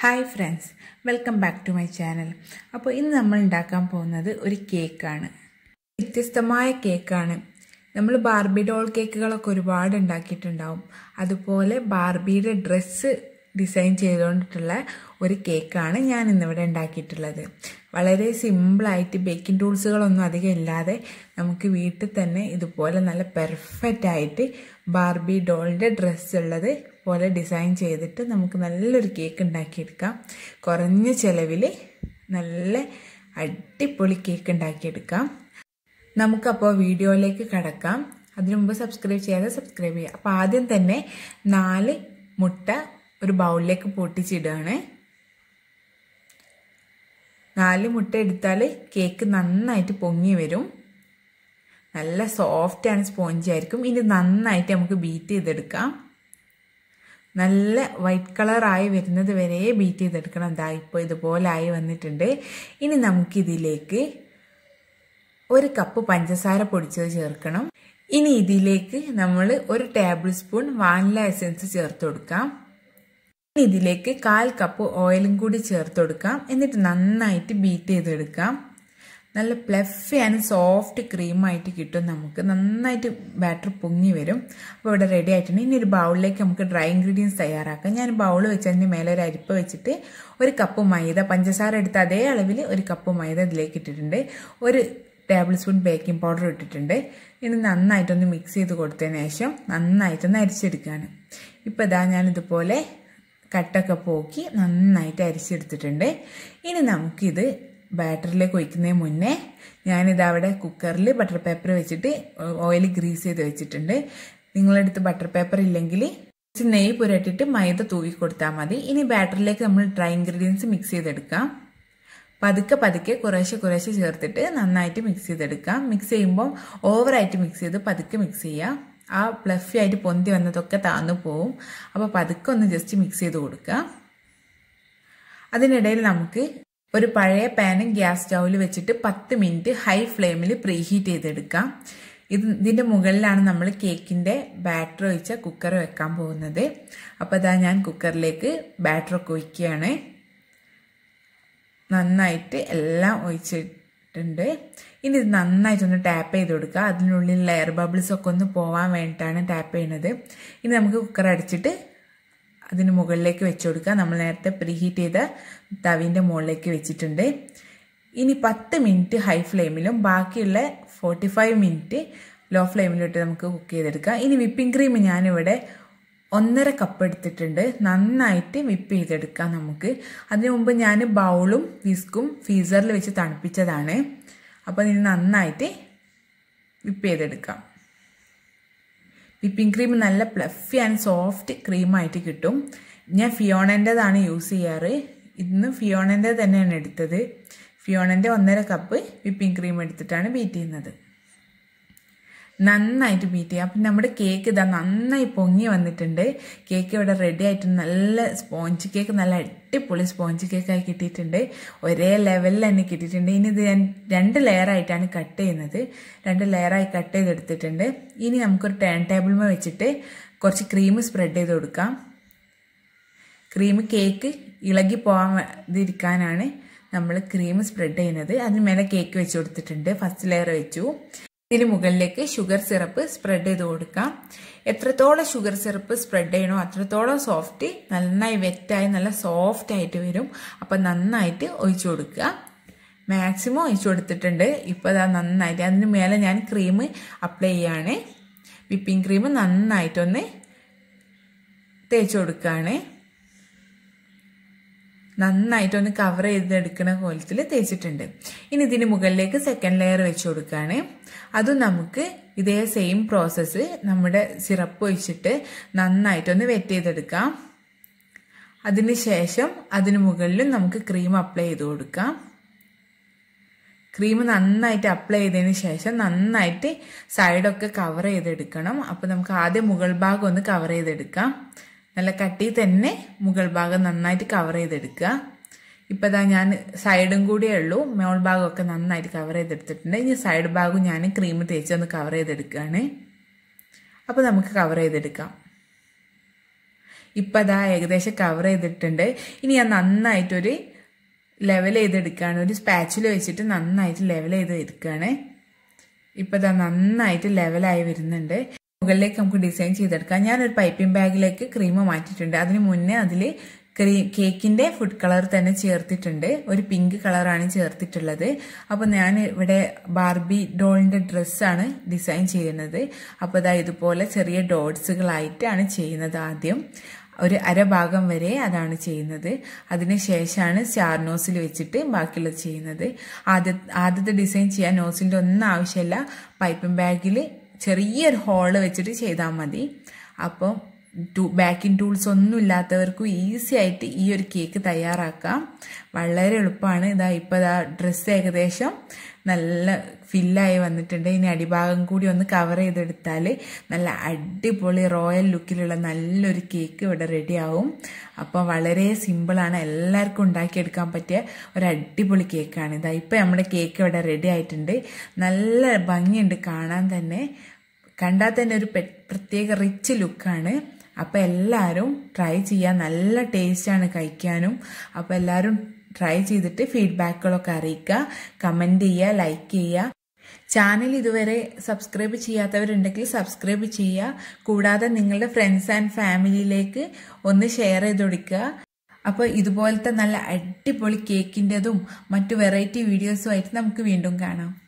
hi friends welcome back to my channel അപ്പോൾ ഇന്ന് നമ്മൾ ഉണ്ടാക്കാൻ പോകുന്നത് ഒരു കേക്കാണ് വ്യത്യസ്തമായ കേക്കാണ് നമ്മൾ ബാർബി ഡോൾ കേക്കുകളൊക്കെ ഒരുപാട് ഉണ്ടാക്കിയിട്ടുണ്ടാവും അതുപോലെ ബാർബിയുടെ ഡ്രസ്സ് ഡിസൈൻ ചെയ്തുകൊണ്ടിട്ടുള്ള ഒരു കേക്കാണ് ഞാൻ ഇന്നിവിടെ ഉണ്ടാക്കിയിട്ടുള്ളത് വളരെ സിമ്പിളായിട്ട് ബേക്കിംഗ് ടൂൾസുകളൊന്നും അധികം ഇല്ലാതെ നമുക്ക് വീട്ടിൽ തന്നെ ഇതുപോലെ നല്ല പെർഫെക്റ്റ് ആയിട്ട് ബാർബി ഡോളിൻ്റെ ഡ്രസ്സ് ഉള്ളത് പോലെ ഡിസൈൻ ചെയ്തിട്ട് നമുക്ക് നല്ലൊരു കേക്ക് ഉണ്ടാക്കിയെടുക്കാം കുറഞ്ഞ ചിലവിൽ നല്ല അടിപൊളി കേക്ക് ഉണ്ടാക്കിയെടുക്കാം നമുക്കപ്പോൾ വീഡിയോയിലേക്ക് കടക്കാം അതിനു മുമ്പ് സബ്സ്ക്രൈബ് ചെയ്യാതെ സബ്സ്ക്രൈബ് ചെയ്യുക അപ്പോൾ ആദ്യം തന്നെ നാല് മുട്ട ഒരു ബൗളിലേക്ക് പൊട്ടിച്ചിടുകയാണ് നാല് മുട്ട എടുത്താൽ കേക്ക് നന്നായിട്ട് പൊങ്ങി വരും നല്ല സോഫ്റ്റ് ആണ് സ്പോഞ്ച് ആയിരിക്കും ഇനി നന്നായിട്ട് നമുക്ക് ബീറ്റ് ചെയ്തെടുക്കാം നല്ല വൈറ്റ് കളറായി വരുന്നത് വരെ ബീറ്റ് ചെയ്തെടുക്കണം എന്താ ഇപ്പോൾ ഇതുപോലെ ആയി വന്നിട്ടുണ്ട് ഇനി നമുക്കിതിലേക്ക് ഒരു കപ്പ് പഞ്ചസാര പൊടിച്ചത് ചേർക്കണം ഇനി ഇതിലേക്ക് നമ്മൾ ഒരു ടേബിൾ സ്പൂൺ വാനില എസൻസ് ചേർത്ത് കൊടുക്കാം ഇനി ഇതിലേക്ക് കാൽ കപ്പ് ഓയിലും കൂടി ചേർത്ത് കൊടുക്കാം എന്നിട്ട് നന്നായിട്ട് ബീറ്റ് ചെയ്തെടുക്കാം നല്ല പ്ലഫി ആൻഡ് സോഫ്റ്റ് ക്രീമായിട്ട് കിട്ടും നമുക്ക് നന്നായിട്ട് ബാറ്റർ പൊങ്ങി വരും അപ്പോൾ ഇവിടെ റെഡി ആയിട്ടുണ്ട് ഇനി ഒരു ബൗളിലേക്ക് നമുക്ക് ഡ്രൈ ഇൻഗ്രീഡിയൻസ് തയ്യാറാക്കാം ഞാൻ ബൗൾ വെച്ച് അതിൻ്റെ മേലെ ഒരു അരിപ്പ വെച്ചിട്ട് ഒരു കപ്പ് മൈദ പഞ്ചസാര എടുത്ത അതേ അളവിൽ ഒരു കപ്പ് മൈദ ഇതിലേക്ക് ഇട്ടിട്ടുണ്ട് ഒരു ടേബിൾ സ്പൂൺ ബേക്കിംഗ് പൗഡർ ഇട്ടിട്ടുണ്ട് ഇനി നന്നായിട്ടൊന്ന് മിക്സ് ചെയ്ത് കൊടുത്തതിന് ശേഷം നന്നായിട്ടൊന്ന് അരിച്ചെടുക്കുകയാണ് ഇപ്പോൾ ഇതാ ഞാനിതുപോലെ കട്ടൊക്കെ പോക്കി നന്നായിട്ട് അരിച്ചെടുത്തിട്ടുണ്ട് ഇനി നമുക്കിത് ബാറ്ററിലേക്ക് ഒഴിക്കുന്നതിന് മുന്നേ ഞാനിത് അവിടെ കുക്കറിൽ ബട്ടർ പേപ്പർ വെച്ചിട്ട് ഓയിൽ ഗ്രീസ് ചെയ്ത് വെച്ചിട്ടുണ്ട് നിങ്ങളടുത്ത് ബട്ടർ പേപ്പർ ഇല്ലെങ്കിൽ നെയ്യ് പുരട്ടിട്ട് മൈദ തൂവി കൊടുത്താൽ മതി ഇനി ബാറ്ററിലേക്ക് നമ്മൾ ഡ്രൈ ഇൻഗ്രീഡിയൻസ് മിക്സ് ചെയ്തെടുക്കാം പതുക്കെ പതുക്കെ കുറേശ്ശെ കുറേശ്ശെ ചേർത്തിട്ട് നന്നായിട്ട് മിക്സ് ചെയ്തെടുക്കാം മിക്സ് ചെയ്യുമ്പോൾ ഓവറായിട്ട് മിക്സ് ചെയ്ത് പതുക്കെ മിക്സ് ചെയ്യാം ആ പ്ലഫി ആയിട്ട് പൊന്തി വന്നതൊക്കെ താന്നു പോവും അപ്പോൾ പതുക്കെ ഒന്ന് ജസ്റ്റ് മിക്സ് ചെയ്ത് കൊടുക്കുക അതിനിടയിൽ നമുക്ക് ഒരു പഴയ പാനും ഗ്യാസ് സ്റ്റൗവിൽ വെച്ചിട്ട് പത്ത് മിനിറ്റ് ഹൈ ഫ്ലെയിമിൽ പ്രീ ഹീറ്റ് ചെയ്തെടുക്കാം ഇത് ഇതിൻ്റെ മുകളിലാണ് നമ്മൾ കേക്കിൻ്റെ ബാറ്റർ ഒഴിച്ച കുക്കർ വെക്കാൻ പോകുന്നത് അപ്പോൾ അതാ ഞാൻ കുക്കറിലേക്ക് ബാറ്ററൊക്കെ ഒഴിക്കുകയാണ് നന്നായിട്ട് എല്ലാം ഒഴിച്ചിട്ടുണ്ട് ഇനി ഇത് നന്നായിട്ടൊന്ന് ടാപ്പ് ചെയ്ത് കൊടുക്കുക അതിനുള്ളിലുള്ള എയർ ബബിൾസ് ഒക്കെ ഒന്ന് പോകാൻ വേണ്ടിയിട്ടാണ് ടാപ്പ് ചെയ്യുന്നത് ഇനി നമുക്ക് കുക്കർ അടിച്ചിട്ട് അതിന് മുകളിലേക്ക് വെച്ച് കൊടുക്കുക നമ്മൾ നേരത്തെ പ്രീഹീറ്റ് ചെയ്ത തവിൻ്റെ മുകളിലേക്ക് വെച്ചിട്ടുണ്ട് ഇനി പത്ത് മിനിറ്റ് ഹൈ ഫ്ലെയിമിലും ബാക്കിയുള്ള ഫോർട്ടി ഫൈവ് മിനിറ്റ് ലോ ഫ്ലെയിമിലിട്ട് നമുക്ക് കുക്ക് ചെയ്തെടുക്കാം ഇനി വിപ്പിംഗ് ക്രീം ഞാനിവിടെ ഒന്നര കപ്പ് എടുത്തിട്ടുണ്ട് നന്നായിട്ട് വിപ്പ് ചെയ്തെടുക്കാം നമുക്ക് അതിനു മുമ്പ് ഞാൻ ബൗളും വിസ്കും ഫീസറിൽ വെച്ച് തണുപ്പിച്ചതാണ് അപ്പോൾ ഇത് നന്നായിട്ട് വിപ്പ് ചെയ്തെടുക്കാം വിപ്പിംഗ് ക്രീം നല്ല പ്ലഫി ആൻഡ് സോഫ്റ്റ് ക്രീമായിട്ട് കിട്ടും ഞാൻ ഫിയോണൻ്റെതാണ് യൂസ് ചെയ്യാറ് ഇന്ന് ഫിയോണൻ്റെ തന്നെയാണ് എടുത്തത് ഫിയോണൻ്റെ ഒന്നര കപ്പ് വിപ്പിംഗ് ക്രീം എടുത്തിട്ടാണ് ബീറ്റ് ചെയ്യുന്നത് നന്നായിട്ട് ബീറ്റ് ചെയ്യാം അപ്പം നമ്മുടെ കേക്ക് ഇതാ നന്നായി പൊങ്ങി വന്നിട്ടുണ്ട് കേക്ക് ഇവിടെ റെഡി ആയിട്ട് നല്ല സ്പോഞ്ച് കേക്ക് നല്ല അടിപൊളി സ്പോഞ്ച് കേക്കായി കിട്ടിയിട്ടുണ്ട് ഒരേ ലെവലിൽ തന്നെ കിട്ടിയിട്ടുണ്ട് ഇനി ഇത് ഞാൻ രണ്ട് ലെയറായിട്ടാണ് കട്ട് ചെയ്യുന്നത് രണ്ട് ലെയറായി കട്ട് ചെയ്തെടുത്തിട്ടുണ്ട് ഇനി നമുക്കൊരു ടേൺ ടേബിൾമ വെച്ചിട്ട് കുറച്ച് ക്രീം സ്പ്രെഡ് ചെയ്ത് കൊടുക്കാം ക്രീം കേക്ക് ഇളകി പോകാതിരിക്കാനാണ് നമ്മൾ ക്രീം സ്പ്രെഡ് ചെയ്യുന്നത് അതിന് മേലെ കേക്ക് വെച്ച് കൊടുത്തിട്ടുണ്ട് ഫസ്റ്റ് ലെയർ വെച്ചു ഇതിന് മുകളിലേക്ക് ഷുഗർ സിറപ്പ് സ്പ്രെഡ് ചെയ്ത് കൊടുക്കാം എത്രത്തോളം ഷുഗർ സിറപ്പ് സ്പ്രെഡ് ചെയ്യണോ അത്രത്തോളം സോഫ്റ്റ് നന്നായി വെറ്റായി നല്ല സോഫ്റ്റ് ആയിട്ട് വരും അപ്പം നന്നായിട്ട് ഒഴിച്ചു കൊടുക്കുക മാക്സിമം ഒഴിച്ചു കൊടുത്തിട്ടുണ്ട് ഇപ്പോൾ അതാ നന്നായിട്ട് അതിന് മേലെ ഞാൻ ക്രീം അപ്ലൈ ചെയ്യാണ് വിപ്പിംഗ് ക്രീം നന്നായിട്ടൊന്ന് തേച്ച് കൊടുക്കുകയാണ് നന്നായിട്ടൊന്ന് കവർ ചെയ്തെടുക്കുന്ന കോലത്തിൽ തേച്ചിട്ടുണ്ട് ഇനി ഇതിന് മുകളിലേക്ക് സെക്കൻഡ് ലെയർ വെച്ച് കൊടുക്കുകയാണ് അതും നമുക്ക് ഇതേ സെയിം പ്രോസസ്സ് നമ്മുടെ സിറപ്പ് ഒഴിച്ചിട്ട് നന്നായിട്ടൊന്ന് വെറ്റ് ചെയ്തെടുക്കാം അതിന് ശേഷം അതിന് മുകളിലും നമുക്ക് ക്രീം അപ്ലൈ ചെയ്ത് കൊടുക്കാം ക്രീം നന്നായിട്ട് അപ്ലൈ ചെയ്തതിന് ശേഷം നന്നായിട്ട് സൈഡൊക്കെ കവർ ചെയ്തെടുക്കണം അപ്പോൾ നമുക്ക് ആദ്യം മുകൾ ഭാഗം ഒന്ന് കവർ ചെയ്തെടുക്കാം നല്ല കട്ടി തന്നെ മുകൾ ഭാഗം നന്നായിട്ട് കവർ ചെയ്തെടുക്കുക ഇപ്പം ഇതാ ഞാൻ സൈഡും കൂടിയേ ഉള്ളൂ മേൾ ഭാഗമൊക്കെ നന്നായിട്ട് കവർ ചെയ്തെടുത്തിട്ടുണ്ട് ഇനി സൈഡ് ഭാഗം ഞാൻ ക്രീം തേച്ച് ഒന്ന് കവർ ചെയ്തെടുക്കുകയാണ് അപ്പോൾ നമുക്ക് കവർ ചെയ്തെടുക്കാം ഇപ്പം അതാ ഏകദേശം കവർ ചെയ്തിട്ടുണ്ട് ഇനി ഞാൻ നന്നായിട്ടൊരു ലെവൽ ചെയ്തെടുക്കുകയാണ് ഒരു സ്പാച്ചിൽ വെച്ചിട്ട് നന്നായിട്ട് ലെവൽ ചെയ്ത് എടുക്കുകയാണ് ഇപ്പം ഇതാ നന്നായിട്ട് ലെവലായി വരുന്നുണ്ട് മുകളിലേക്ക് നമുക്ക് ഡിസൈൻ ചെയ്തെടുക്കാം ഞാനൊരു പൈപ്പിംഗ് ബാഗിലേക്ക് ക്രീം മാറ്റിയിട്ടുണ്ട് അതിന് മുന്നേ അതിൽ ക്രീ കേക്കിന്റെ ഫുഡ് കളർ തന്നെ ചേർത്തിട്ടുണ്ട് ഒരു പിങ്ക് കളറാണ് ചേർത്തിട്ടുള്ളത് അപ്പോൾ ഞാൻ ഇവിടെ ബാർബി ഡോളിന്റെ ഡ്രസ്സാണ് ഡിസൈൻ ചെയ്യുന്നത് അപ്പോൾ ഇതാ ഇതുപോലെ ചെറിയ ഡോട്ട്സുകളായിട്ടാണ് ചെയ്യുന്നത് ആദ്യം ഒരു അരഭാഗം വരെ അതാണ് ചെയ്യുന്നത് അതിനുശേഷമാണ് സ്റ്റാർ നോസിൽ വെച്ചിട്ട് ബാക്കിയുള്ളത് ചെയ്യുന്നത് ആദ്യ ആദ്യത്തെ ഡിസൈൻ ചെയ്യാൻ നോസിൻ്റെ ഒന്നും ആവശ്യമില്ല പൈപ്പിംഗ് ബാഗിൽ ചെറിയൊരു ഹോള് വെച്ചിട്ട് ചെയ്താൽ മതി അപ്പം ടൂ ബാക്കിംഗ് ടൂൾസ് ഒന്നും ഇല്ലാത്തവർക്കും ഈസി ആയിട്ട് ഈ ഒരു കേക്ക് തയ്യാറാക്കാം വളരെ എളുപ്പമാണ് ഇതാ ഇപ്പോൾ ഇതാ ഡ്രസ്സ് ഏകദേശം നല്ല ഫില്ലായി വന്നിട്ടുണ്ട് ഇനി അടിഭാഗം കൂടി ഒന്ന് കവർ ചെയ്തെടുത്താൽ നല്ല അടിപൊളി റോയൽ ലുക്കിലുള്ള നല്ലൊരു കേക്ക് ഇവിടെ റെഡിയാവും അപ്പോൾ വളരെ സിമ്പിളാണ് എല്ലാവർക്കും ഉണ്ടാക്കിയെടുക്കാൻ പറ്റിയ ഒരു അടിപൊളി കേക്കാണ് ഇതാ ഇപ്പോൾ നമ്മുടെ കേക്ക് ഇവിടെ റെഡി ആയിട്ടുണ്ട് നല്ല ഭംഗിയുണ്ട് കാണാൻ തന്നെ കണ്ടാൽ തന്നെ ഒരു പ്രത്യേക റിച്ച് ലുക്കാണ് അപ്പോൾ എല്ലാവരും ട്രൈ ചെയ്യാൻ നല്ല ടേസ്റ്റാണ് കഴിക്കാനും അപ്പോൾ എല്ലാവരും ട്രൈ ചെയ്തിട്ട് ഫീഡ്ബാക്കുകളൊക്കെ അറിയിക്കുക കമൻറ്റ് ചെയ്യുക ലൈക്ക് ചെയ്യുക ചാനൽ ഇതുവരെ സബ്സ്ക്രൈബ് ചെയ്യാത്തവരുണ്ടെങ്കിൽ സബ്സ്ക്രൈബ് ചെയ്യുക കൂടാതെ നിങ്ങളുടെ ഫ്രണ്ട്സ് ആൻഡ് ഫാമിലിയിലേക്ക് ഒന്ന് ഷെയർ ചെയ്ത് കൊടുക്കുക അപ്പോൾ ഇതുപോലത്തെ നല്ല അടിപൊളി കേക്കിൻ്റെതും മറ്റു വെറൈറ്റി വീഡിയോസുമായിട്ട് നമുക്ക് വീണ്ടും കാണാം